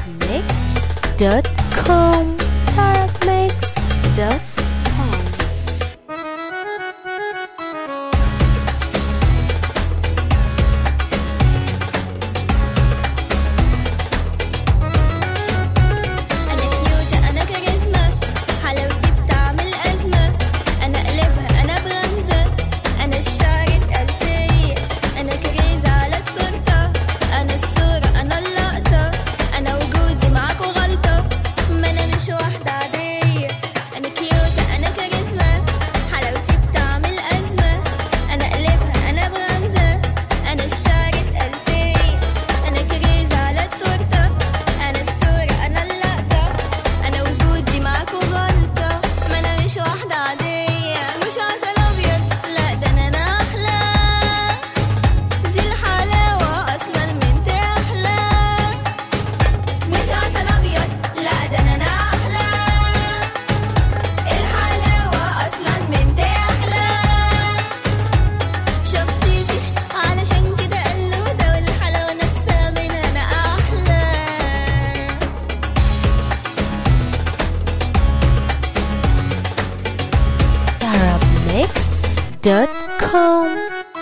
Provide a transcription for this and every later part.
tarabmixed.com tarabmixed.com أنا كيوتة أنا كاريزما حلاوتي بتعمل أزمة أنا قلبها أنا بغمزة أنا الشعر الألفية أنا كريزة على التورتة أنا الصورة أنا اللقطة أنا وجودي معاكوا غلطة ما أنا مش واحدة عادية أنا كيوتة أنا كاريزما حلاوتي بتعمل أزمة أنا قلبها أنا بغمزة أنا الشعر الألفية أنا كريزة على التورتة أنا الصورة أنا اللقطة أنا وجودي معاكوا غلطة ما أنا مش واحدة عادية مش عسل أبيض لا ده أنا أنا أحلى دي الحلاوة أصلا من تحلى مش عسل أبيض لا ده أنا أنا أحلى الحلاوة أصلا من تحلى شخصيتي علشان كده قلودة والحلاوة نفسها من أنا أحلى tarabmixed.com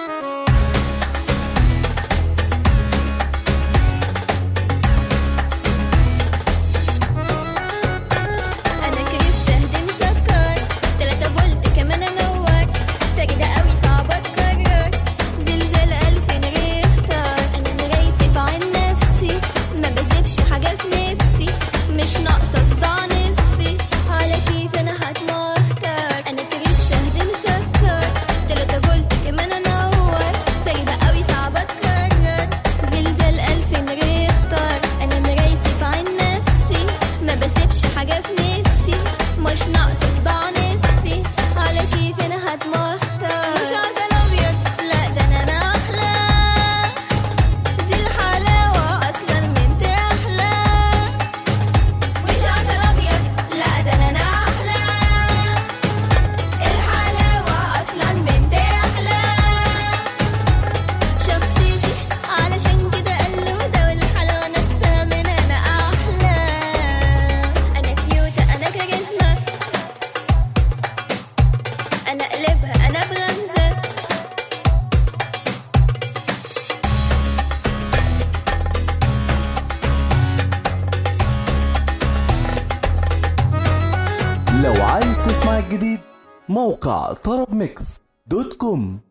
انا كريس شهد مسكر تلاتة فولت كمان انور ساجدة قوي صعبة اتكرر زلزال الفين ريختر انا مرايتي في عين نفسي ما بسيبش حاجة في نفسي مش ناقصة صداع نصفي على كيف انا هتمختر انا كريس شهد مسكر تلاتة فولت كمان انور ساجدة قوي صعبة اتكرر زلزال الفين ريختر انا مرايتي في عين نفسي ما بسيبش حاجة في نفسي مش ناقصة صداع نصفي على كيف انا هتمختر مش عسل ابيض لا ده انا أنا احلى دي الحلاوة اصلا من تحلى مش عسل ابيض لا ده انا أنا احلى الحلاوة اصلا من تحلى شخصيتي علشان كده قلودة والحلاوة نفسها من أنا أحلى أنا كيوتة أنا كاريزما أنا قلبها أنا بغمزة لو عايز تسمع الجديد موقع طرب ميكس دوت كوم